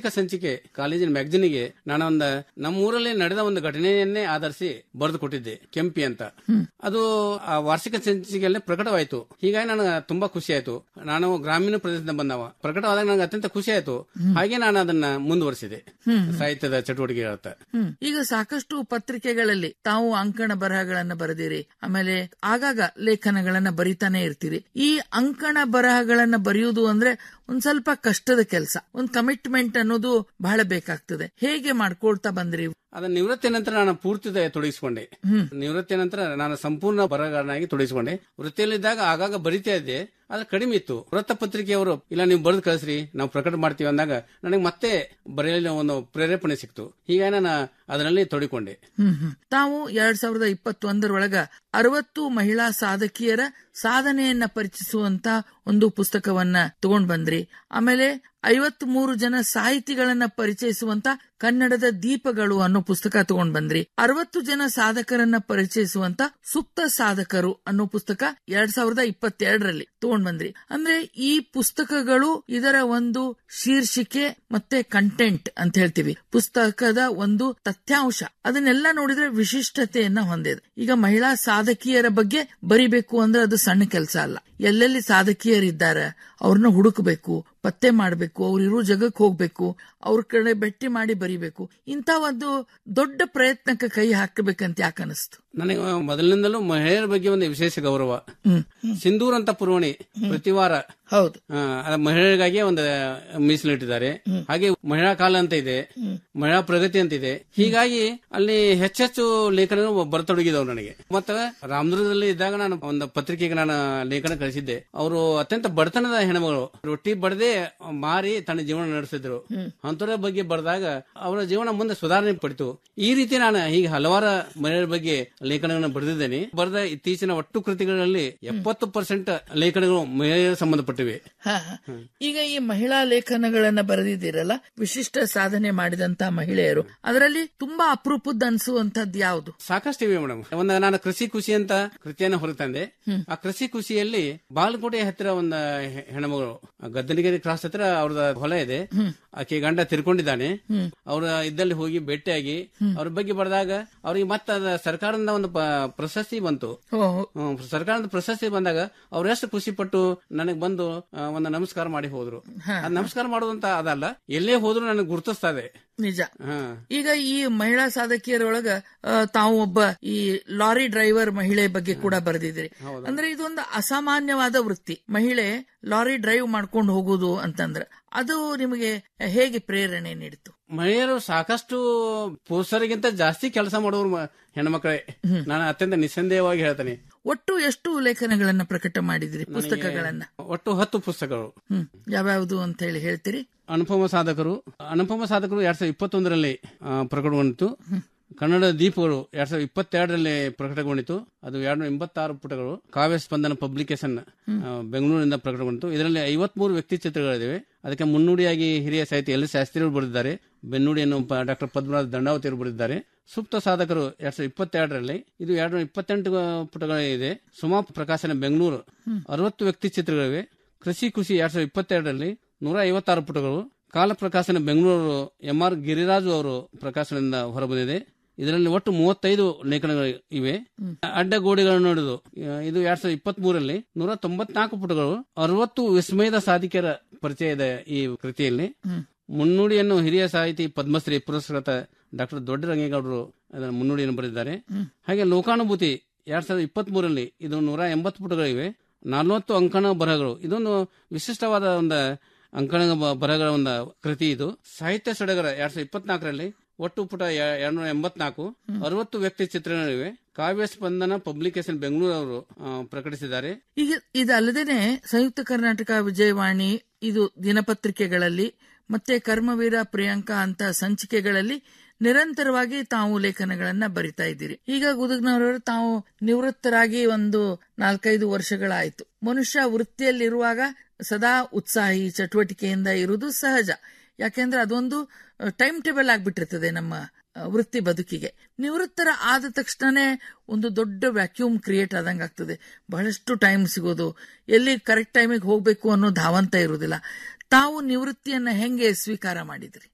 ವಾರ್ಷಿಕ ಸಂಚಿಕೆ ಕಾಲೇಜಿನ ಮ್ಯಾಗಜಿನ್ಗೆ ನಾನು ಒಂದು ನಮ್ಮ ಊರಲ್ಲಿ ನಡೆದ ಒಂದು ಘಟನೆಯನ್ನೇ ಆಧರಿಸಿ ಬರೆದು ಕೊಟ್ಟಿದ್ದೆ ಕೆಂಪಿ ಅಂತ ಅದು ಆ ವಾರ್ಷಿಕ ಸಂಚಿಕೆಯಲ್ಲಿ ಪ್ರಕಟವಾಯಿತು ಹೀಗಾಗಿ ನನಗೆ ತುಂಬಾ ಖುಷಿ ಆಯ್ತು ನಾನು ಗ್ರಾಮೀಣ ಪ್ರದೇಶದಿಂದ ಬಂದವ ಪ್ರಕಟವಾದಾಗ ನನಗೆ ಅತ್ಯಂತ ಖುಷಿ ಆಯ್ತು ಹಾಗೆ ನಾನು ಅದನ್ನ ಮುಂದುವರಿಸಿದೆ ಸಾಹಿತ್ಯದ ಚಟುವಟಿಕೆ ಅಂತ ಹ್ಮ್ ಈಗ ಸಾಕಷ್ಟು ಪತ್ರಿಕೆಗಳಲ್ಲಿ ತಾವು ಅಂಕಣ ಬರಹಗಳನ್ನ ಬರೆದಿರಿ ಆಮೇಲೆ ಆಗಾಗ ಲೇಖನಗಳನ್ನ ಬರಿತಾನೆ ಇರ್ತೀರಿ ಈ ಅಂಕಣ ಬರಹಗಳನ್ನ ಬರೆಯುವುದು ಅಂದ್ರೆ ಒಂದ್ ಸ್ವಲ್ಪ ಕಷ್ಟದ ಕೆಲಸ ಒಂದ್ ಕಮಿಟ್ಮೆಂಟ್ ಅನ್ನೋದು ಬಹಳ ಬೇಕಾಗ್ತದೆ ಹೇಗೆ ಮಾಡ್ಕೊಳ್ತಾ ಬಂದ್ರಿ ಅದನ್ನ ನಿವೃತ್ತಿ ನಂತರ ನಾನು ಪೂರ್ತಿ ತೊಡಗಿಸಿಕೊಂಡೆ ನಿವೃತ್ತಿ ನಂತರ ನಾನು ಸಂಪೂರ್ಣ ಬರಹಗಾರನಾಗಿ ತೊಡಗಿಸಿಕೊಂಡೆ ವೃತ್ತಿಯಲ್ಲಿದ್ದಾಗ ಆಗಾಗ ಬರಿತಾ ಇದ್ದೆ ಆದ್ರೆ ಕಡಿಮೆ ಇತ್ತು ವೃತ್ತಪತ್ರಿಕೆಯವರು ಇಲ್ಲ ನೀವು ಬರೆದು ಕಳಿಸ್ರಿ ನಾವು ಪ್ರಕಟ ಮಾಡ್ತೀವಿ ಅಂದಾಗ ನನಗೆ ಮತ್ತೆ ಬರೆಯಲು ಒಂದು ಪ್ರೇರೇಪಣೆ ಸಿಕ್ತು ಹೀಗಾಗಿ ನಾನು ಅದರಲ್ಲಿ ತೊಡಿಕೊಂಡೆ ಹ್ಮ್ ಹ್ಮ್. ತಾವು ಎರಡ್ ಸಾವಿರದ ಇಪ್ಪತ್ತೊಂದರೊಳಗ ಅರವತ್ತು ಮಹಿಳಾ ಸಾಧಕಿಯರ ಸಾಧನೆಯನ್ನ ಪರಿಚಯಿಸುವಂತ ಒಂದು ಪುಸ್ತಕವನ್ನ ತಗೊಂಡ್ ಬಂದ್ರಿ ಆಮೇಲೆ ಐವತ್ ಮೂರು ಜನ ಸಾಹಿತಿಗಳನ್ನ ಪರಿಚಯಿಸುವಂತ ಕನ್ನಡದ ದೀಪಗಳು ಅನ್ನೋ ಪುಸ್ತಕ ತಗೊಂಡ್ ಬಂದ್ರಿ ಅರವತ್ತು ಜನ ಸಾಧಕರನ್ನ ಪರಿಚಯಿಸುವಂತ ಸುಪ್ತ ಸಾಧಕರು ಅನ್ನೋ ಪುಸ್ತಕ ಎರಡ್ ಸಾವಿರದ ಇಪ್ಪತ್ತೆರಡರಲ್ಲಿ ತಗೊಂಡ್ ಬಂದ್ರಿ ಅಂದ್ರೆ ಈ ಪುಸ್ತಕಗಳು ಇದರ ಒಂದು ಶೀರ್ಷಿಕೆ ಮತ್ತೆ ಕಂಟೆಂಟ್ ಅಂತ ಹೇಳ್ತೀವಿ ಪುಸ್ತಕದ ಒಂದು ತಥ್ಯಾಂಶ ಅದನ್ನೆಲ್ಲ ನೋಡಿದ್ರೆ ವಿಶಿಷ್ಟತೆಯನ್ನ ಹೊಂದಿದೆ ಈಗ ಮಹಿಳಾ ಸಾಧಕಿಯರ ಬಗ್ಗೆ ಬರಿಬೇಕು ಅಂದ್ರೆ ಅದು ಸಣ್ಣ ಕೆಲಸ ಅಲ್ಲ ಎಲ್ಲೆಲ್ಲಿ ಸಾಧಕಿಯರಿದ್ದಾರೆ ಅವ್ರನ್ನ ಹುಡುಕಬೇಕು ಪತ್ತೆ ಮಾಡಬೇಕು ಅವ್ರಿರೋ ಜಗಕ್ಕೆ ಹೋಗ್ಬೇಕು ಅವ್ರ ಕಡೆ ಭೇಟಿ ಮಾಡಿ ಬರಿಬೇಕು ಇಂಥ ಒಂದು ದೊಡ್ಡ ಪ್ರಯತ್ನಕ್ಕೆ ಕೈ ಹಾಕಬೇಕಂತ ಯಾಕೆ ಅನಿಸ್ತು ನನಗೆ ಮೊದಲಿನಿಂದಲೂ ಮಹಿಳೆಯರ ಬಗ್ಗೆ ಒಂದು ವಿಶೇಷ ಗೌರವ ಸಿಂಧೂರ್ ಅಂತ ಪುರವಣಿ ಪ್ರತಿ ವಾರ ಹೌದು ಆ, ಅದು ಮಹಿಳೆಯರಿಗಾಗಿ ಒಂದು ಮೀಸಲಿಟ್ಟಿದ್ದಾರೆ ಹಾಗೆ ಮಹಿಳಾ ಕಾಲ ಅಂತ ಇದೆ ಮಹಿಳಾ ಪ್ರಗತಿ ಅಂತ ಇದೆ ಹೀಗಾಗಿ ಅಲ್ಲಿ ಹೆಚ್ಚೆಚ್ಚು ಲೇಖನಗಳು ಬರತೊಡಗಿದವು ನನಗೆ ಮತ್ತೆ ರಾಮದುರ್ಗದಲ್ಲಿ ಇದ್ದಾಗ ನಾನು ಒಂದು ಪತ್ರಿಕೆಗೆ ನಾನು ಲೇಖನ ಕಳಿಸಿದ್ದೆ ಅವರು ಅತ್ಯಂತ ಬಡತನದ ಹೆಣ್ಮಗಳು ರೊಟ್ಟಿ ಬಡದೆ ಮಾರಿ ತನ್ನ ಜೀವನ ನಡೆಸಿದ್ರು ಅಂಥವ್ರ ಬಗ್ಗೆ ಬರೆದಾಗ ಅವರ ಜೀವನ ಮುಂದೆ ಸುಧಾರಣೆ ಪಡಿತು ಈ ರೀತಿ ನಾನು ಹೀಗೆ ಹಲವಾರು ಮಹಿಳೆಯರ ಬಗ್ಗೆ ಲೇಖನಗಳನ್ನು ಬರೆದಿದ್ದೇನೆ ಬರೆದ ಇತ್ತೀಚಿನ ಒಟ್ಟು ಕೃತಿಗಳಲ್ಲಿ ಎಪ್ಪತ್ತು ಪರ್ಸೆಂಟ್ ಲೇಖನಗಳು ಮಹಿಳೆಯರ ಸಂಬಂಧಪಟ್ಟಿವೆ ಹಾ, ಹಾ. ಈಗ ಈ ಮಹಿಳಾ ಲೇಖನಗಳನ್ನ ಬರೆದಿದ್ದೀರಲ್ಲ ವಿಶಿಷ್ಟ ಸಾಧನೆ ಮಾಡಿದಂತ ಮಹಿಳೆಯರು ಅದರಲ್ಲಿ ತುಂಬಾ ಅಪರೂಪದ ಅನ್ಸುವಂತದ್ದು ಯಾವುದು ಸಾಕಷ್ಟು ಇವೆ ಮೇಡಮ್ ಒಂದು ನಾನು ಕೃಷಿ ಖುಷಿ ಅಂತ ಕೃತಿಯನ್ನು ಹೊರತಂದೆ ಆ ಕೃಷಿ ಖುಷಿಯಲ್ಲಿ ಬಾಗಲಕೋಟೆ ಹತ್ತಿರ ಒಂದು ಹೆ- ಹೆಣ್ಮಗಳು ಆ ಗದ್ದನಗಿರಿ ಕ್ರಾಸ್ ಹತ್ರ ಅವ್ರದ ಹೊಲ ಇದೆ ಆಕೆ ಗಂಡ ತಿರ್ಕೊಂಡಿದ್ದಾನೆ ಅವ್ರ ಇದ್ದಲ್ಲಿ ಹೋಗಿ ಭೇಟಿಯಾಗಿ ಅವ್ರ ಬಗ್ಗೆ ಬರೆದಾಗ ಅವ್ರಿಗೆ ಮತ್ತೆ ಅದ ಸರ್ಕಾರದಿಂದ ಒಂದು ಪ- ಪ್ರಶಸ್ತಿ ಬಂತು ಹ್ಮ್, ಸರ್ಕಾರದ ಪ್ರಶಸ್ತಿ ಬಂದಾಗ ಅವ್ರು ಎಷ್ಟು ಖುಷಿ ಪಟ್ಟು ನನಗೆ ಬಂದು ಆ, ಒಂದು ನಮಸ್ಕಾರ ಮಾಡಿ ಹೋದ್ರು ಅದ್ ನಮಸ್ಕಾರ ಮಾಡೋದಂತ ಅದಲ್ಲ ಎಲ್ಲೇ ಹೋದ್ರು ನನಗೆ ಗುರುತಿಸ್ತಾ ಇದೆ ನಿಜ ಹಾ ಈಗ ಈ ಮಹಿಳಾ ಸಾಧಕಿಯರೊಳಗ ಆ, ತಾವು ಒಬ್ಬ ಈ ಲಾರಿ ಡ್ರೈವರ್ ಮಹಿಳೆ ಬಗ್ಗೆ ಕೂಡ ಬರೆದಿದ್ರಿ ಅಂದ್ರೆ ಇದೊಂದು ಅಸಾಮಾನ್ಯವಾದ ವೃತ್ತಿ ಮಹಿಳೆ ಲಾರಿ ಡ್ರೈವ್ ಮಾಡ್ಕೊಂಡು ಹೋಗುದು ಅಂತಂದ್ರೆ ಅದು ನಿಮಗೆ ಹೇಗೆ ಪ್ರೇರಣೆ ನೀಡಿತು ಮಹಿಳೆಯರು ಸಾಕಷ್ಟು ಪುರುಷರಿಗಿಂತ ಜಾಸ್ತಿ ಕೆಲಸ ಮಾಡೋರು ಮ- ಹೆಣ್ಮಕ್ಳೇ ನಾನು ಅತ್ಯಂತ ನಿಸ್ಸಂದೇಹವಾಗಿ ಹೇಳ್ತೇನೆ ಒಟ್ಟು ಎಷ್ಟು ಲೇಖನಗಳನ್ನ ಪ್ರಕಟ ಮಾಡಿದ್ರಿ ಪುಸ್ತಕಗಳನ್ನ ಒಟ್ಟು ಹತ್ತು ಪುಸ್ತಕಗಳು ಹ್ಮ್ ಯಾವ್ಯಾವ್ದು ಅಂತ ಹೇಳಿ ಹೇಳ್ತೀರಿ ಅನುಪಮ ಸಾಧಕರು ಅನುಪಮ ಸಾಧಕರು ಎರಡ್ ಸಾವಿರದ ಇಪ್ಪತ್ತೊಂದರಲ್ಲಿ ಆ, ಪ್ರಕಟಗೊಂಡಿತು ಕನ್ನಡ ದೀಪಗಳು ಎರಡ್ ಸಾವಿರದ ಇಪ್ಪತ್ತೆರಡರಲ್ಲಿ ಪ್ರಕಟಗೊಂಡಿತು ಅದು ಎರಡು ಎಂಬತ್ತಾರು ಪುಟಗಳು ಕಾವ್ಯ ಸ್ಪಂದನ ಪಬ್ಲಿಕೇಶನ್ ಆ, ಬೆಂಗಳೂರಿನಿಂದ ಪ್ರಕಟಗೊಂಡಿತು ಇದರಲ್ಲಿ ಐವತ್ಮೂರು ವ್ಯಕ್ತಿ ಚಿತ್ರಗಳಿವೆ ಅದಕ್ಕೆ ಮುನ್ನುಡಿಯಾಗಿ ಹಿರಿಯ ಸಾಹಿತಿ ಎಲ್ ಶಾಸ್ತ್ರಿಯವರು ಬರೆದಿದ್ದಾರೆ ಬೆನ್ನುಡಿಯನ್ನು ಡಾಕ್ಟರ್ ಪದ್ಮರಾಜ್ ದಂಡಾವತಿ ಅವರು ಬರೆದಿದ್ದಾರೆ ಸುಪ್ತ ಸಾಧಕರು ಎರಡ್ ಸಾವಿರದ ಇಪ್ಪತ್ತೆರಡರಲ್ಲಿ ಇದು ಎರಡು ಇಪ್ಪತ್ತೆಂಟು ಪುಟಗಳಿದೆ ಸುಮಾ ಪ್ರಕಾಶನ ಬೆಂಗಳೂರು ಅರವತ್ತು ವ್ಯಕ್ತಿ ಚಿತ್ರಗಳಿವೆ ಕೃಷಿ ಖುಷಿ ಎರಡ್ ಸಾವಿರದ ಇಪ್ಪತ್ತೆರಡರಲ್ಲಿ ನೂರ ಐವತ್ತಾರು ಪುಟಗಳು ಕಾಲ ಪ್ರಕಾಶನ ಬೆಂಗಳೂರು ಎಂ ಆರ್ ಗಿರಿರಾಜು ಅವರು ಪ್ರಕಾಶನದಿಂದ ಹೊರಬಂದಿದೆ ಇದರಲ್ಲಿ ಒಟ್ಟು ಮೂವತ್ತೈದು ಲೇಖನಗಳು ಇವೆ ಅಡ್ಡಗೋಡೆಗಳನ್ನು ನೋಡುದು ಇದು ಎರಡ್ ಸಾವಿರದ ಇಪ್ಪತ್ತ್ ಮೂರರಲ್ಲಿ ನೂರ ತೊಂಬತ್ನಾಲ್ಕು ಪುಟಗಳು ಅರವತ್ತು ವಿಸ್ಮಯದ ಸಾಧಿಕೆಯರ ಪರಿಚಯ ಇದೆ ಈ ಕೃತಿಯಲ್ಲಿ ಮುನ್ನುಡಿಯನ್ನು ಹಿರಿಯ ಸಾಹಿತಿ ಪದ್ಮಶ್ರೀ ಪುರಸ್ಕೃತ ಡಾಕ್ಟರ್ ದೊಡ್ಡ ರಂಗೇಗೌಡರು ಅದರ ಮುನ್ನುಡಿಯನ್ನು ಬರೆದಿದ್ದಾರೆ ಹಾಗೆ ಲೋಕಾನುಭೂತಿ ಎರಡ್ ಸಾವಿರದ ಇಪ್ಪತ್ತ್ ಮೂರರಲ್ಲಿ ಇದು ನೂರ ಎಂಬತ್ತು ಪುಟಗಳಿವೆ ನಲವತ್ತು ಅಂಕಣ ಬರಹಗಳು ಇದೊಂದು ವಿಶಿಷ್ಟವಾದ ಒಂದು ಅಂಕಣ ಬ- ಬರಹಗಳ ಒಂದು ಕೃತಿ ಇದು ಸಾಹಿತ್ಯ ಸಡಗರ ಎರಡ್ ಸಾವಿರದ ಇಪ್ಪತ್ನಾಲ್ಕರಲ್ಲಿ ಒಟ್ಟು ಪುಟ ಎರಡ್ನೂರ ಎಂಬತ್ನಾಲ್ಕು ಅರವತ್ತು ವ್ಯಕ್ತಿ ಚಿತ್ರಣಗಳಿವೆ ಕಾವ್ಯ ಸ್ಪಂದನ ಪಬ್ಲಿಕೇಶನ್ ಬೆಂಗಳೂರು ಅವರು ಆ, ಪ್ರಕಟಿಸಿದ್ದಾರೆ ಈಗ ಇದಲ್ಲದೇನೆ ಸಂಯುಕ್ತ ಕರ್ನಾಟಕ ವಿಜಯವಾಣಿ ಇದು ದಿನಪತ್ರಿಕೆಗಳಲ್ಲಿ ಮತ್ತೆ ಕರ್ಮವೀರ ಪ್ರಿಯಾಂಕಾ ಅಂತ ಸಂಚಿಕೆಗಳಲ್ಲಿ ನಿರಂತರವಾಗಿ ತಾವು ಲೇಖನಗಳನ್ನ ಬರಿತಾ ಇದ್ದೀರಿ ಈಗ ಗುದಗ್ನವರವರು ತಾವು ನಿವೃತ್ತರಾಗಿ ಒಂದು ನಾಲ್ಕೈದು ವರ್ಷಗಳಾಯ್ತು ಮನುಷ್ಯ ವೃತ್ತಿಯಲ್ಲಿರುವಾಗ ಸದಾ ಉತ್ಸಾಹಿ ಚಟುವಟಿಕೆಯಿಂದ ಇರುವುದು ಸಹಜ ಯಾಕೆಂದ್ರೆ ಅದೊಂದು ಟೈಮ್ ಟೇಬಲ್ ಆಗ್ಬಿಟ್ಟಿರ್ತದೆ ನಮ್ಮ ಆ, ವೃತ್ತಿ ಬದುಕಿಗೆ ನಿವೃತ್ತರ ಆದ ತಕ್ಷಣನೇ ಒಂದು ದೊಡ್ಡ ವ್ಯಾಕ್ಯೂಮ್ ಕ್ರಿಯೇಟ್ ಆದಂಗೆ ಆಗ್ತದೆ ಬಹಳಷ್ಟು ಟೈಮ್ ಸಿಗೋದು ಎಲ್ಲಿ ಕರೆಕ್ಟ್ ಟೈಮಿಗೆ ಹೋಗ್ಬೇಕು ಅನ್ನೋ ಧಾವಂತ ಇರುವುದಿಲ್ಲ ತಾವು ನಿವೃತ್ತಿಯನ್ನ ಹೆಂಗೆ ಸ್ವೀಕಾರ ಮಾಡಿದ್ರಿ